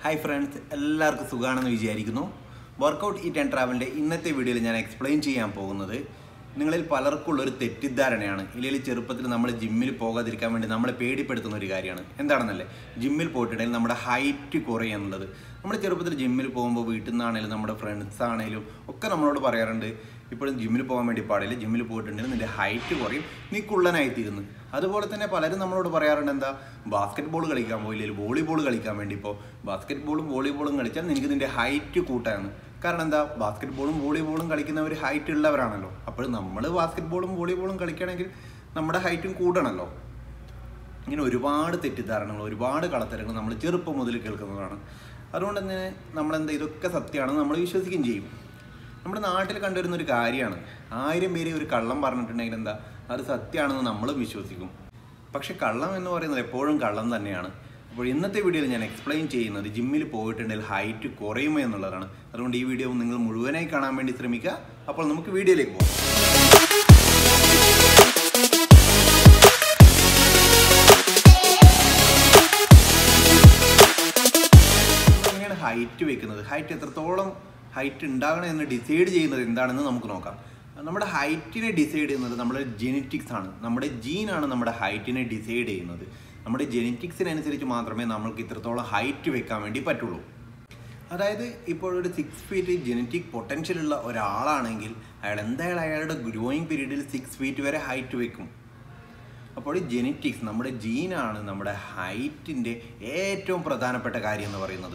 hi friends എല്ലാവർക്കും സുഖമാണെന്ന് വിചാരിക്കുന്നു വർക്കൗട്ട് ഈറ്റ് ആൻഡ് ട്രാവലിൻ്റെ ഇന്നത്തെ വീഡിയോയിൽ ഞാൻ എക്സ്പ്ലെയിൻ ചെയ്യാൻ പോകുന്നത് നിങ്ങളിൽ പലർക്കുള്ള ഒരു തെറ്റിദ്ധാരണയാണ് ഇല്ലെങ്കിൽ ചെറുപ്പത്തിൽ നമ്മൾ ജിമ്മിൽ പോകാതിരിക്കാൻ വേണ്ടി നമ്മളെ പേടിപ്പെടുത്തുന്ന ഒരു കാര്യമാണ് എന്താണെന്നല്ലേ ജിമ്മിൽ പോയിട്ടുണ്ടെങ്കിൽ നമ്മുടെ ഹൈറ്റ് കുറയും എന്നുള്ളത് നമ്മൾ ചെറുപ്പത്തിൽ ജിമ്മിൽ പോകുമ്പോൾ വീട്ടിൽ നിന്നാണെങ്കിലും നമ്മുടെ ഫ്രണ്ട്സ് ആണെങ്കിലും ഒക്കെ നമ്മളോട് പറയാറുണ്ട് ഇപ്പോഴും ജിമ്മിൽ പോകാൻ വേണ്ടി പാടില്ല ജിമ്മിൽ പോയിട്ടുണ്ടെങ്കിൽ നിന്റെ ഹൈറ്റ് കുറയും നീ കുള്ളനായിത്തീരുന്നു അതുപോലെ തന്നെ പലരും നമ്മളോട് പറയാറുണ്ട് എന്താ ബാസ്ക്കറ്റ് ബോൾ കളിക്കാൻ പോയില്ല വോളിബോൾ കളിക്കാൻ വേണ്ടി ഇപ്പോൾ ബാസ്ക്കറ്റ് ബോളും വോളിബോളും കളിച്ചാൽ നിനക്ക് നിന്റെ ഹൈറ്റ് കൂട്ടാണ് കാരണം എന്താ ബാസ്ക്കറ്റ് ബോളും വോളിബോളും കളിക്കുന്നവർ ഹൈറ്റ് ഉള്ളവരാണല്ലോ അപ്പോൾ നമ്മൾ ബാസ്ക്കറ്റ് ബോളും വോളിബോളും കളിക്കുകയാണെങ്കിൽ നമ്മുടെ ഹൈറ്റും കൂടണമല്ലോ ഇങ്ങനെ ഒരുപാട് തെറ്റിദ്ധാരണകൾ ഒരുപാട് കളത്തരങ്ങൾ നമ്മൾ ചെറുപ്പം മുതൽ കേൾക്കുന്നതാണ് അതുകൊണ്ട് തന്നെ നമ്മളെന്താ ഇതൊക്കെ സത്യമാണെന്ന് നമ്മൾ വിശ്വസിക്കുകയും ചെയ്യും നമ്മുടെ നാട്ടിൽ കണ്ടുവരുന്ന ഒരു കാര്യമാണ് ആയിരം പേര് ഒരു കള്ളം പറഞ്ഞിട്ടുണ്ടെങ്കിൽ എന്താ അത് സത്യമാണെന്ന് നമ്മളും വിശ്വസിക്കും പക്ഷെ കള്ളം എന്ന് പറയുന്നത് എപ്പോഴും കള്ളം തന്നെയാണ് അപ്പോൾ ഇന്നത്തെ വീഡിയോയിൽ ഞാൻ എക്സ്പ്ലെയിൻ ചെയ്യുന്നത് ജിമ്മിൽ പോയിട്ടുണ്ടെങ്കിൽ ഹൈറ്റ് കുറയുമോ എന്നുള്ളതാണ് അതുകൊണ്ട് ഈ വീഡിയോ നിങ്ങൾ മുഴുവനായി കാണാൻ വേണ്ടി ശ്രമിക്കുക അപ്പോൾ നമുക്ക് വീഡിയോയിലേക്ക് പോകാം എങ്ങനെയാണ് ഹൈറ്റ് വെക്കുന്നത് ഹൈറ്റ് എത്രത്തോളം ഹൈറ്റ് ഉണ്ടാകണം എന്ന് ഡിസൈഡ് ചെയ്യുന്നത് എന്താണെന്ന് നമുക്ക് നോക്കാം നമ്മുടെ ഹൈറ്റിനെ ഡിസൈഡ് ചെയ്യുന്നത് നമ്മുടെ ജെനറ്റിക്സ് ആണ് നമ്മുടെ ജീനാണ് നമ്മുടെ ഹൈറ്റിനെ ഡിസൈഡ് ചെയ്യുന്നത് നമ്മുടെ ജെനറ്റിക്സിനനുസരിച്ച് മാത്രമേ നമ്മൾക്ക് ഇത്രത്തോളം ഹൈറ്റ് വെക്കാൻ വേണ്ടി പറ്റുള്ളൂ അതായത് ഇപ്പോൾ ഒരു സിക്സ് ഫീറ്റ് ജെനറ്റിക് പൊട്ടൻഷ്യൽ ഉള്ള ഒരാളാണെങ്കിൽ അയാൾ എന്തായാലും അയാളുടെ ഗ്രോയിങ് പീരീഡിൽ സിക്സ് ഫീറ്റ് വരെ ഹൈറ്റ് വെക്കും അപ്പോൾ ജെനറ്റിക്സ് നമ്മുടെ ജീനാണ് നമ്മുടെ ഹൈറ്റിൻ്റെ ഏറ്റവും പ്രധാനപ്പെട്ട കാര്യം എന്ന് പറയുന്നത്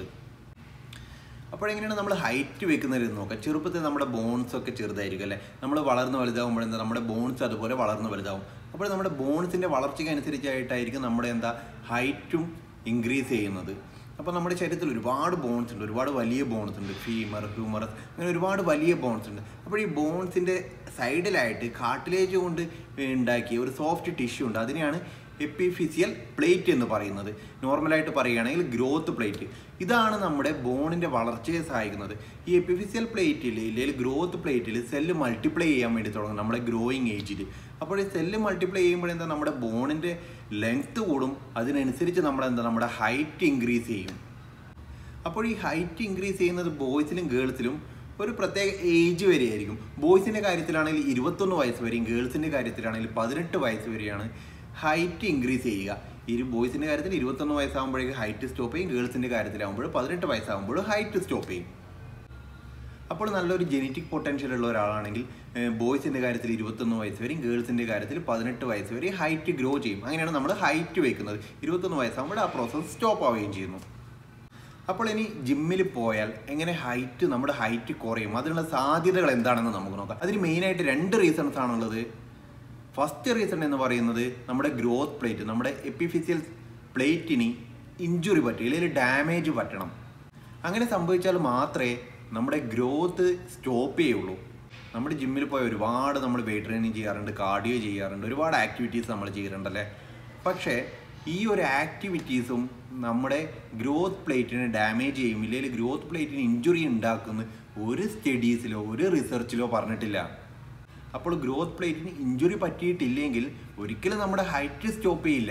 അപ്പോൾ എങ്ങനെയാണ് നമ്മൾ ഹൈറ്റ് വെക്കുന്നത് എന്ന് നോക്കാം ചെറുപ്പത്തിൽ നമ്മുടെ ബോൺസ് ഒക്കെ ചെറുതായിരിക്കും അല്ലേ നമ്മൾ വളർന്ന് വലുതാകുമ്പോഴെന്താ നമ്മുടെ ബോൺസ് അതുപോലെ വളർന്ന് വലുതാവും അപ്പോൾ നമ്മുടെ ബോൺസിൻ്റെ വളർച്ചയ്ക്ക് അനുസരിച്ചായിട്ടായിരിക്കും നമ്മുടെ എന്താ ഹൈറ്റും ഇൻക്രീസ് ചെയ്യുന്നത് അപ്പോൾ നമ്മുടെ ശരീരത്തിൽ ഒരുപാട് ബോൺസ് ഉണ്ട് ഒരുപാട് വലിയ ബോൺസ് ഉണ്ട് ഫീമർ ഹ്യൂമറസ് അങ്ങനെ ഒരുപാട് വലിയ ബോൺസ് ഉണ്ട് അപ്പോൾ ഈ ബോൺസിൻ്റെ സൈഡിലായിട്ട് കാട്ടിലേജ് കൊണ്ട് ഉണ്ടാക്കിയ ഒരു സോഫ്റ്റ് ടിഷ്യൂ ഉണ്ട് അതിനെയാണ് എപ്പിഫിസിയൽ പ്ലേറ്റ് എന്ന് പറയുന്നത് നോർമലായിട്ട് പറയുകയാണെങ്കിൽ ഗ്രോത്ത് പ്ലേറ്റ് ഇതാണ് നമ്മുടെ ബോണിൻ്റെ വളർച്ചയെ സഹായിക്കുന്നത് ഈ എപ്പിഫിസിയൽ പ്ലേറ്റിൽ ഇല്ലെങ്കിൽ ഗ്രോത്ത് പ്ലേറ്റിൽ സെല്ല് മൾട്ടിപ്ലൈ ചെയ്യാൻ വേണ്ടി തുടങ്ങും നമ്മുടെ ഗ്രോയിങ് ഏജിൽ അപ്പോൾ ഈ സെല്ല് മൾട്ടിപ്ലൈ ചെയ്യുമ്പോഴെന്താ നമ്മുടെ ബോണിൻ്റെ ലെങ്ത്ത് കൂടും അതിനനുസരിച്ച് നമ്മളെന്താ നമ്മുടെ ഹൈറ്റ് ഇൻക്രീസ് ചെയ്യും അപ്പോൾ ഈ ഹൈറ്റ് ഇൻക്രീസ് ചെയ്യുന്നത് ബോയ്സിലും ഗേൾസിലും ഒരു പ്രത്യേക ഏജ് വരെയായിരിക്കും ബോയ്സിൻ്റെ കാര്യത്തിലാണെങ്കിൽ ഇരുപത്തൊന്ന് വയസ്സ് വരെയും ഗേൾസിൻ്റെ കാര്യത്തിലാണെങ്കിൽ പതിനെട്ട് വയസ്സ് വരെയാണ് ഹൈറ്റ് ഇൻക്രീസ് ചെയ്യുക ഇരു ബോയ്സിൻ്റെ കാര്യത്തിൽ ഇരുപത്തൊന്ന് വയസ്സാകുമ്പോഴേക്ക് ഹൈറ്റ് സ്റ്റോപ്പ് ചെയ്യും ഗേൾസിൻ്റെ കാര്യത്തിലാകുമ്പോൾ പതിനെട്ട് വയസ്സാകുമ്പോൾ ഹൈറ്റ് സ്റ്റോപ്പ് ചെയ്യും അപ്പോൾ നല്ലൊരു ജെനറ്റിക് പൊട്ടൻഷ്യൽ ഉള്ള ഒരാളാണെങ്കിൽ ബോയ്സിൻ്റെ കാര്യത്തിൽ ഇരുപത്തൊന്ന് വയസ്സ് വരെയും ഗേൾസിൻ്റെ കാര്യത്തിൽ പതിനെട്ട് വയസ്സ് വരെ ഹൈറ്റ് ഗ്രോ ചെയ്യും അങ്ങനെയാണ് നമ്മൾ ഹൈറ്റ് വയ്ക്കുന്നത് ഇരുപത്തൊന്ന് വയസ്സാകുമ്പോൾ ആ പ്രോസസ്സ് സ്റ്റോപ്പ് ആവുകയും ചെയ്യുന്നു അപ്പോൾ ഇനി ജിമ്മിൽ പോയാൽ എങ്ങനെ ഹൈറ്റ് നമ്മുടെ ഹൈറ്റ് കുറയും അതിനുള്ള സാധ്യതകൾ എന്താണെന്ന് നമുക്ക് നോക്കാം അതിന് മെയിനായിട്ട് രണ്ട് റീസൺസ് ആണുള്ളത് ഫസ്റ്റ് റീസൺ എന്ന് പറയുന്നത് നമ്മുടെ ഗ്രോത്ത് പ്ലേറ്റ് നമ്മുടെ എപ്പിഫിസിയൽ പ്ലേറ്റിന് ഇഞ്ചുറി പറ്റും അല്ലെങ്കിൽ ഡാമേജ് പറ്റണം അങ്ങനെ സംഭവിച്ചാൽ മാത്രമേ നമ്മുടെ ഗ്രോത്ത് സ്റ്റോപ്പ് ചെയ്യുള്ളൂ നമ്മുടെ ജിമ്മിൽ പോയ ഒരുപാട് നമ്മൾ വെയിറ്റ് ട്രെയിനിങ് ചെയ്യാറുണ്ട് കാർഡിയോ ചെയ്യാറുണ്ട് ഒരുപാട് ആക്ടിവിറ്റീസ് നമ്മൾ ചെയ്യാറുണ്ടല്ലേ പക്ഷേ ഈ ഒരു ആക്ടിവിറ്റീസും നമ്മുടെ ഗ്രോത്ത് പ്ലേറ്റിനെ ഡാമേജ് ചെയ്യും ഇല്ലെങ്കിൽ ഗ്രോത്ത് പ്ലേറ്റിന് ഇഞ്ചുറി ഉണ്ടാക്കുന്ന ഒരു സ്റ്റഡീസിലോ ഒരു റിസർച്ചിലോ പറഞ്ഞിട്ടില്ല അപ്പോൾ ഗ്രോത്ത് പ്ലേറ്റിന് ഇഞ്ചുറി പറ്റിയിട്ടില്ലെങ്കിൽ ഒരിക്കലും നമ്മുടെ ഹൈറ്റ് സ്റ്റോപ്പ് ചെയ്യില്ല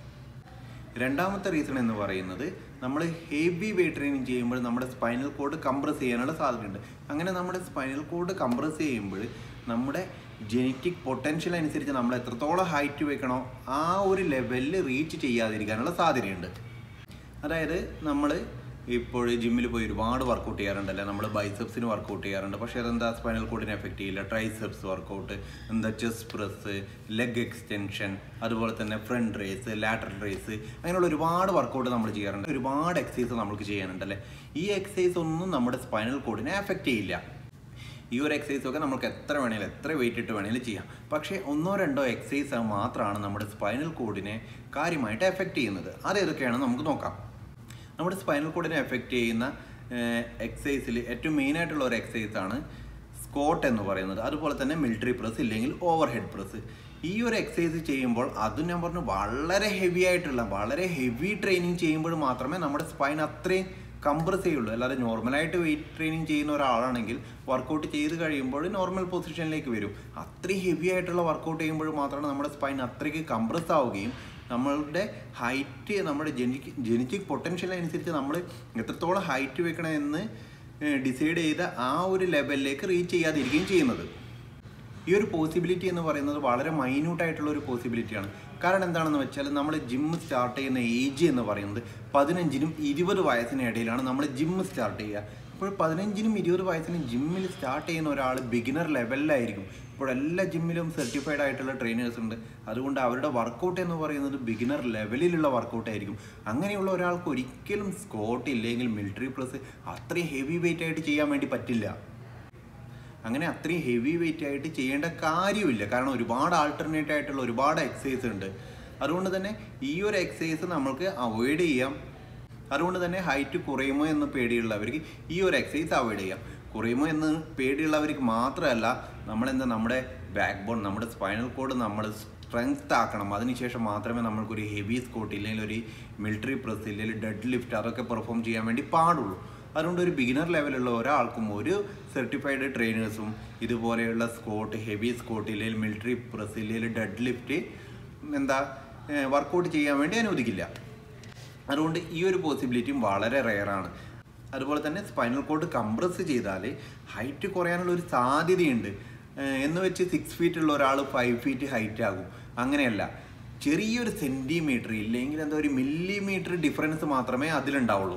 രണ്ടാമത്തെ റീസൺ എന്ന് പറയുന്നത് നമ്മൾ ഹെവി വെയിറ്റ് ട്രെയിനിങ് ചെയ്യുമ്പോൾ നമ്മുടെ സ്പൈനൽ കോഡ് കംപ്രസ് ചെയ്യാനുള്ള സാധ്യതയുണ്ട് അങ്ങനെ നമ്മുടെ സ്പൈനൽ കോഡ് കംപ്രസ് ചെയ്യുമ്പോൾ നമ്മുടെ ജെനറ്റിക് പൊട്ടൻഷ്യൽ അനുസരിച്ച് നമ്മൾ എത്രത്തോളം ഹൈറ്റ് വെക്കണോ ആ ഒരു ലെവലിൽ റീച്ച് ചെയ്യാതിരിക്കാനുള്ള സാധ്യതയുണ്ട് അതായത് നമ്മൾ ഇപ്പോൾ ജിമ്മിൽ പോയി ഒരുപാട് വർക്കൗട്ട് ചെയ്യാറുണ്ടല്ലേ നമ്മൾ ബൈസെപ്സിന് വർക്കൗട്ട് ചെയ്യാറുണ്ട് പക്ഷേ അതെന്താ സ്പൈനൽ കോഡിനെ എഫക്റ്റ് ചെയ്യില്ല ട്രൈസെപ്സ് വർക്കൗട്ട് എന്താ ചെസ്റ്റ് പ്രസ് ലെഗ് എക്സ്റ്റൻഷൻ അതുപോലെ തന്നെ ഫ്രണ്ട് റേസ് ലാറ്ററൽ റേസ് അങ്ങനെയുള്ള ഒരുപാട് വർക്കൗട്ട് നമ്മൾ ചെയ്യാറുണ്ട് ഒരുപാട് എക്സസൈസ് നമുക്ക് ചെയ്യാനുണ്ടല്ലേ ഈ എക്സസൈസ് ഒന്നും നമ്മുടെ സ്പൈനൽ കോഡിനെ എഫക്റ്റ് ചെയ്യില്ല ഈ ഒരു എക്സസൈസ് ഒക്കെ നമുക്ക് എത്ര വേണേലും എത്ര വെയിറ്റ് ഇട്ട് വേണേലും ചെയ്യാം പക്ഷേ ഒന്നോ രണ്ടോ എക്സസൈസ് മാത്രമാണ് നമ്മുടെ സ്പൈനൽ കോഡിനെ കാര്യമായിട്ട് എഫക്റ്റ് ചെയ്യുന്നത് അതേതൊക്കെയാണ് നമുക്ക് നോക്കാം നമ്മുടെ സ്പൈനൽ കോഡിനെ എഫക്റ്റ് ചെയ്യുന്ന എക്സസൈസിൽ ഏറ്റവും മെയിനായിട്ടുള്ള ഒരു എക്സസൈസ് ആണ് സ്കോട്ട് എന്ന് പറയുന്നത് അതുപോലെ തന്നെ മിലിറ്ററി പ്രസ് ഇല്ലെങ്കിൽ ഓവർ ഹെഡ് പ്രസ് ഈ ഒരു എക്സസൈസ് ചെയ്യുമ്പോൾ അത് ഞാൻ പറഞ്ഞു വളരെ ഹെവി ആയിട്ടുള്ള വളരെ ഹെവി ട്രെയിനിങ് ചെയ്യുമ്പോൾ മാത്രമേ നമ്മുടെ സ്പൈൻ അത്രയും കംപ്രസ് ചെയ്യുള്ളൂ അല്ലാതെ നോർമലായിട്ട് വെയിറ്റ് ട്രെയിനിങ് ചെയ്യുന്ന ഒരാളാണെങ്കിൽ വർക്കൗട്ട് ചെയ്ത് കഴിയുമ്പോൾ നോർമൽ പൊസിഷനിലേക്ക് വരും അത്രയും ഹെവി ആയിട്ടുള്ള വർക്കൗട്ട് ചെയ്യുമ്പോൾ മാത്രമാണ് നമ്മുടെ സ്പൈൻ അത്രയ്ക്ക് കംപ്രസ് ആവുകയും നമ്മളുടെ ഹൈറ്റ് നമ്മുടെ ജെനിക് ജെനറ്റിക് പൊട്ടൻഷ്യൽ അനുസരിച്ച് നമ്മൾ എത്രത്തോളം ഹൈറ്റ് വെക്കണമെന്ന് ഡിസൈഡ് ചെയ്ത ആ ഒരു ലെവലിലേക്ക് റീച്ച് ചെയ്യാതിരിക്കുകയും ചെയ്യുന്നത് ഈ ഒരു പോസിബിലിറ്റി എന്ന് പറയുന്നത് വളരെ മൈന്യൂട്ട് ആയിട്ടുള്ള ഒരു പോസിബിലിറ്റിയാണ് കാരണം എന്താണെന്ന് വെച്ചാൽ നമ്മൾ ജിം സ്റ്റാർട്ട് ചെയ്യുന്ന ഏജ് എന്ന് പറയുന്നത് പതിനഞ്ചിനും ഇരുപത് വയസ്സിനും ഇടയിലാണ് നമ്മൾ ജിം സ്റ്റാർട്ട് ചെയ്യുക ഇപ്പോൾ പതിനഞ്ചിനും ഇരുപത് വയസ്സിനും ജിമ്മിൽ സ്റ്റാർട്ട് ചെയ്യുന്ന ഒരാൾ ബിഗിനർ ലെവലിലായിരിക്കും ഇപ്പോൾ എല്ലാ ജിമ്മിലും സർട്ടിഫൈഡ് ആയിട്ടുള്ള ട്രെയിനേഴ്സ് ഉണ്ട് അതുകൊണ്ട് അവരുടെ വർക്കൗട്ട് എന്ന് പറയുന്നത് ബിഗിനർ ലെവലിലുള്ള വർക്കൗട്ട് ആയിരിക്കും അങ്ങനെയുള്ള ഒരാൾക്ക് ഒരിക്കലും സ്കോട്ട് ഇല്ലെങ്കിൽ മിലിറ്ററി പ്ലസ് അത്രയും ഹെവി വെയിറ്റ് ആയിട്ട് ചെയ്യാൻ വേണ്ടി പറ്റില്ല അങ്ങനെ അത്രയും ഹെവി വെയിറ്റ് ആയിട്ട് ചെയ്യേണ്ട കാര്യമില്ല കാരണം ഒരുപാട് ആൾട്ടർനേറ്റ് ആയിട്ടുള്ള ഒരുപാട് എക്സസൈസ് ഉണ്ട് അതുകൊണ്ട് തന്നെ ഈ ഒരു എക്സസൈസ് നമ്മൾക്ക് അവോയ്ഡ് ചെയ്യാം അതുകൊണ്ട് തന്നെ ഹൈറ്റ് കുറയുമോ എന്ന് പേടിയുള്ളവർക്ക് ഈ ഒരു എക്സസൈസ് അവോയ്ഡ് ചെയ്യാം കുറയുമോ എന്ന് പേടിയുള്ളവർക്ക് മാത്രമല്ല നമ്മളെന്താ നമ്മുടെ ബാക്ക് ബോൺ നമ്മുടെ സ്പൈനൽ കോഡ് നമ്മൾ സ്ട്രെങ്ത് ആക്കണം അതിനുശേഷം മാത്രമേ നമ്മൾക്കൊരു ഹെവി സ്കോട്ട് ഇല്ലെങ്കിൽ ഒരു മിലിറ്ററി പ്രസ് ഇല്ലെങ്കിൽ ഡെഡ് ലിഫ്റ്റ് അതൊക്കെ പെർഫോം ചെയ്യാൻ വേണ്ടി പാടുള്ളൂ അതുകൊണ്ട് ഒരു ബിഗിനർ ലെവലുള്ള ഒരാൾക്കും ഒരു സർട്ടിഫൈഡ് ട്രെയിനേഴ്സും ഇതുപോലെയുള്ള സ്കോട്ട് ഹെവി സ്കോട്ട് ഇല്ലെങ്കിൽ മിലിറ്ററി പ്രസ് ഇല്ലെങ്കിൽ ഡെഡ് ലിഫ്റ്റ് എന്താ വർക്കൗട്ട് ചെയ്യാൻ വേണ്ടി അനുവദിക്കില്ല അതുകൊണ്ട് ഈ ഒരു പോസിബിലിറ്റിയും വളരെ റെയറാണ് അതുപോലെ തന്നെ സ്പൈനൽ കോഡ് കംപ്രസ് ചെയ്താൽ ഹൈറ്റ് കുറയാനുള്ള ഒരു സാധ്യതയുണ്ട് ഏഹ് എന്ന് വെച്ച് സിക്സ് ഫീറ്റ് ഉള്ള ഒരാൾ ഫൈവ് ഫീറ്റ് ഹൈറ്റ് ആകും അങ്ങനെയല്ല ചെറിയൊരു സെൻറ്റിമീറ്റർ ഇല്ലെങ്കിൽ എന്താ ഒരു മില്ലിമീറ്റർ ഡിഫറൻസ് മാത്രമേ അതിലുണ്ടാവുള്ളൂ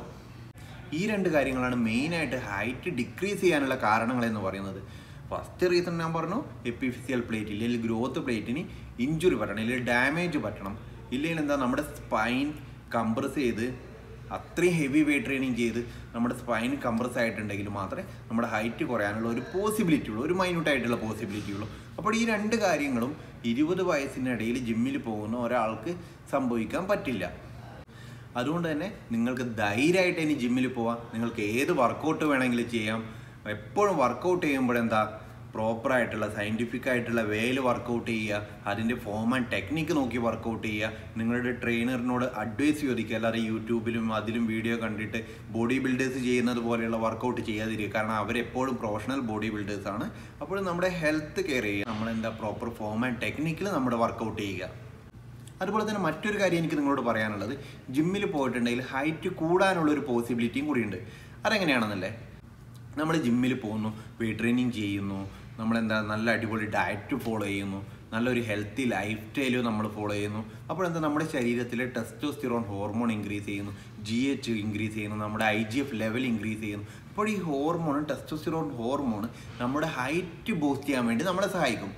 ഈ രണ്ട് കാര്യങ്ങളാണ് മെയിനായിട്ട് ഹൈറ്റ് ഡിക്രീസ് ചെയ്യാനുള്ള കാരണങ്ങൾ എന്ന് പറയുന്നത് ഫസ്റ്റ് റീസൺ ഞാൻ പറഞ്ഞു എപ്പിഫിസിയൽ പ്ലേറ്റ് ഇല്ലെങ്കിൽ ഗ്രോത്ത് പ്ലേറ്റിന് ഇഞ്ചുറി പറ്റണം ഇല്ലെങ്കിൽ ഡാമേജ് പറ്റണം ഇല്ലെങ്കിൽ എന്താ നമ്മുടെ സ്പൈൻ കംപ്രസ് ചെയ്ത് അത്രയും ഹെവി വെയിറ്റ് ട്രെയിനിങ് ചെയ്ത് നമ്മുടെ സ്പൈൻ കംപ്രസ് ആയിട്ടുണ്ടെങ്കിൽ മാത്രമേ നമ്മുടെ ഹൈറ്റ് കുറയാനുള്ള ഒരു പോസിബിലിറ്റി ഉള്ളൂ ഒരു മൈന്യൂട്ട് ആയിട്ടുള്ള പോസിബിലിറ്റി ഉള്ളൂ അപ്പോൾ ഈ രണ്ട് കാര്യങ്ങളും ഇരുപത് വയസ്സിനിടയിൽ ജിമ്മിൽ പോകുന്ന ഒരാൾക്ക് സംഭവിക്കാൻ പറ്റില്ല അതുകൊണ്ട് തന്നെ നിങ്ങൾക്ക് ധൈര്യമായിട്ട് ഇനി ജിമ്മിൽ പോവാം നിങ്ങൾക്ക് ഏത് വർക്കൗട്ട് വേണമെങ്കിലും ചെയ്യാം എപ്പോഴും വർക്കൗട്ട് ചെയ്യുമ്പോഴെന്താ പ്രോപ്പറായിട്ടുള്ള സയൻറ്റിഫിക് ആയിട്ടുള്ള വേയിൽ വർക്കൗട്ട് ചെയ്യുക അതിൻ്റെ ഫോം ആൻഡ് ടെക്നിക്ക് നോക്കി വർക്കൗട്ട് ചെയ്യുക നിങ്ങളുടെ ട്രെയിനറിനോട് അഡ്വൈസ് ചോദിക്കുക അല്ലാതെ യൂട്യൂബിലും അതിലും വീഡിയോ കണ്ടിട്ട് ബോഡി ബിൽഡേഴ്സ് ചെയ്യുന്നത് പോലെയുള്ള വർക്കൗട്ട് ചെയ്യാതിരിക്കുക കാരണം അവരെപ്പോഴും പ്രൊഫഷണൽ ബോഡി ബിൽഡേഴ്സ് ആണ് അപ്പോൾ നമ്മുടെ ഹെൽത്ത് കെയർ ചെയ്യുക നമ്മളെന്താ പ്രോപ്പർ ഫോം ആൻഡ് ടെക്നിക്കിൽ നമ്മുടെ വർക്കൗട്ട് ചെയ്യുക അതുപോലെ തന്നെ മറ്റൊരു കാര്യം എനിക്ക് നിങ്ങളോട് പറയാനുള്ളത് ജിമ്മിൽ പോയിട്ടുണ്ടെങ്കിൽ ഹൈറ്റ് കൂടാനുള്ള ഒരു പോസിബിലിറ്റിയും കൂടിയുണ്ട് അതെങ്ങനെയാണെന്നല്ലേ നമ്മൾ ജിമ്മിൽ പോകുന്നു വെയിറ്റ് ട്രെയിനിങ് ചെയ്യുന്നു നമ്മളെന്താ നല്ല അടിപൊളി ഡയറ്റ് ഫോളോ ചെയ്യുന്നു നല്ലൊരു ഹെൽത്തി ലൈഫ് സ്റ്റൈലും നമ്മൾ ഫോളോ ചെയ്യുന്നു അപ്പോൾ എന്താ നമ്മുടെ ശരീരത്തിലെ ടെസ്റ്റോസ്റ്റിറോൺ ഹോർമോൺ ഇൻക്രീസ് ചെയ്യുന്നു ജി എച്ച് ഇൻക്രീസ് ചെയ്യുന്നു നമ്മുടെ I G F level increase ചെയ്യുന്നു അപ്പോൾ ഈ ഹോർമോൺ ടെസ്റ്റോസ്റ്റിറോൺ ഹോർമോൺ നമ്മുടെ ഹൈറ്റ് ബൂസ്റ്റ് ചെയ്യാൻ വേണ്ടി നമ്മളെ സഹായിക്കും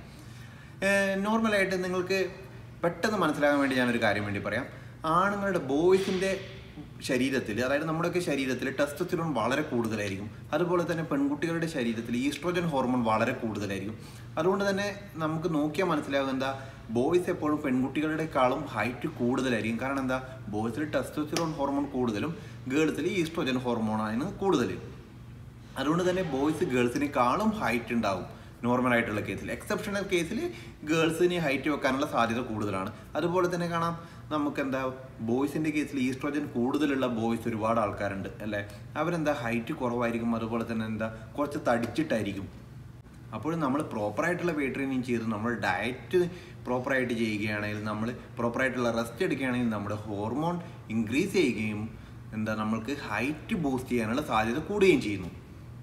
നോർമലായിട്ട് നിങ്ങൾക്ക് പെട്ടെന്ന് മനസ്സിലാകാൻ വേണ്ടി ഞാനൊരു കാര്യം വേണ്ടി പറയാം ആണുങ്ങളുടെ ബോയ്സിൻ്റെ ശരീരത്തിൽ അതായത് നമ്മുടെയൊക്കെ ശരീരത്തിൽ ടെസ്റ്റോസ്റ്റിറോൺ വളരെ കൂടുതലായിരിക്കും അതുപോലെ തന്നെ പെൺകുട്ടികളുടെ ശരീരത്തിൽ ഈസ്ട്രോജൻ ഹോർമോൺ വളരെ കൂടുതലായിരിക്കും അതുകൊണ്ട് തന്നെ നമുക്ക് നോക്കിയാൽ മനസ്സിലാകും എന്താ ബോയ്സ് എപ്പോഴും പെൺകുട്ടികളുടെക്കാളും ഹൈറ്റ് കൂടുതലായിരിക്കും കാരണം എന്താ ബോയ്സിൽ ടെസ്റ്റോസ്റ്റിറോൺ ഹോർമോൺ കൂടുതലും ഗേൾസിൽ ഈസ്ട്രോജൻ ഹോർമോണാണ് കൂടുതൽ അതുകൊണ്ട് തന്നെ ബോയ്സ് ഗേൾസിനേക്കാളും ഹൈറ്റ് ഉണ്ടാവും നോർമൽ ആയിട്ടുള്ള കേസിൽ എക്സെപ്ഷണൽ കേസിൽ ഗേൾസിന് ഹൈറ്റ് വെക്കാനുള്ള സാധ്യത കൂടുതലാണ് അതുപോലെ തന്നെ കാണാം നമുക്ക് എന്താ ബോയ്സിൻ്റെ കേസിൽ ഈസ്ട്രോജൻ കൂടുതലുള്ള ബോയ്സ് ഒരുപാട് ആൾക്കാരുണ്ട് അല്ലേ അവരെന്താ ഹൈറ്റ് കുറവായിരിക്കും അതുപോലെ തന്നെ എന്താ കുറച്ച് തടിച്ചിട്ടായിരിക്കും അപ്പോൾ നമ്മൾ പ്രോപ്പറായിട്ടുള്ള വെയിറ്റ് ട്രെയിനിങ് ചെയ്ത് നമ്മൾ ഡയറ്റ് പ്രോപ്പറായിട്ട് ചെയ്യുകയാണെങ്കിൽ നമ്മൾ പ്രോപ്പറായിട്ടുള്ള റെസ്റ്റ് എടുക്കുകയാണെങ്കിൽ നമ്മുടെ ഹോർമോൺ ഇൻക്രീസ് ചെയ്യുകയും എന്താ നമ്മൾക്ക് ഹൈറ്റ് ബൂസ്റ്റ് ചെയ്യാനുള്ള സാധ്യത കൂടുകയും ചെയ്യുന്നു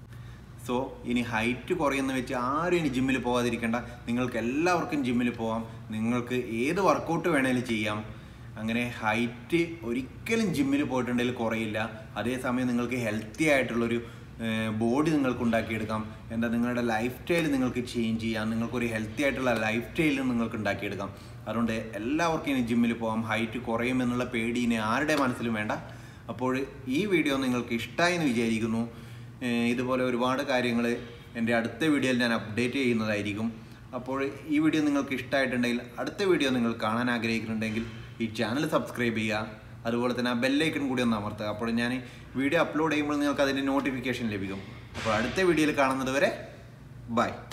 സോ ഇനി ഹൈറ്റ് കുറയുന്ന വെച്ച് ആരും ഇനി ജിമ്മിൽ പോകാതിരിക്കേണ്ട നിങ്ങൾക്ക് എല്ലാവർക്കും ജിമ്മിൽ പോവാം നിങ്ങൾക്ക് ഏത് വർക്കൗട്ട് വേണേലും ചെയ്യാം അങ്ങനെ ഹൈറ്റ് ഒരിക്കലും ജിമ്മിൽ പോയിട്ടുണ്ടെങ്കിൽ കുറയില്ല അതേസമയം നിങ്ങൾക്ക് ഹെൽത്തി ആയിട്ടുള്ളൊരു ബോഡി നിങ്ങൾക്ക് ഉണ്ടാക്കിയെടുക്കാം എന്താ നിങ്ങളുടെ ലൈഫ് സ്റ്റൈൽ നിങ്ങൾക്ക് ചേഞ്ച് ചെയ്യാം നിങ്ങൾക്കൊരു ഹെൽത്തി ആയിട്ടുള്ള ലൈഫ് സ്റ്റൈൽ നിങ്ങൾക്ക് ഉണ്ടാക്കിയെടുക്കാം അതുകൊണ്ട് എല്ലാവർക്കും ഇനി ജിമ്മിൽ പോകാം ഹൈറ്റ് കുറയുമെന്നുള്ള പേടി ഇനി ആരുടെ മനസ്സിലും വേണ്ട അപ്പോൾ ഈ വീഡിയോ നിങ്ങൾക്ക് ഇഷ്ടമായി എന്ന് വിചാരിക്കുന്നു ഏഹ് ഇതുപോലെ ഒരുപാട് കാര്യങ്ങൾ എൻ്റെ അടുത്ത വീഡിയോയിൽ ഞാൻ അപ്ഡേറ്റ് ചെയ്യുന്നതായിരിക്കും അപ്പോൾ ഈ വീഡിയോ നിങ്ങൾക്ക് ഇഷ്ടമായിട്ടുണ്ടെങ്കിൽ അടുത്ത വീഡിയോ നിങ്ങൾ കാണാൻ ആഗ്രഹിക്കുന്നുണ്ടെങ്കിൽ ഈ ചാനൽ സബ്സ്ക്രൈബ് ചെയ്യുക അതുപോലെ തന്നെ ആ ബെല്ലൈക്കൺ കൂടി ഒന്ന് അമർത്തുക അപ്പോൾ ഞാൻ വീഡിയോ അപ്ലോഡ് ചെയ്യുമ്പോൾ നിങ്ങൾക്ക് അതിൻ്റെ നോട്ടിഫിക്കേഷൻ ലഭിക്കും അപ്പോൾ അടുത്ത വീഡിയോയിൽ കാണുന്നത് വരെ ബൈ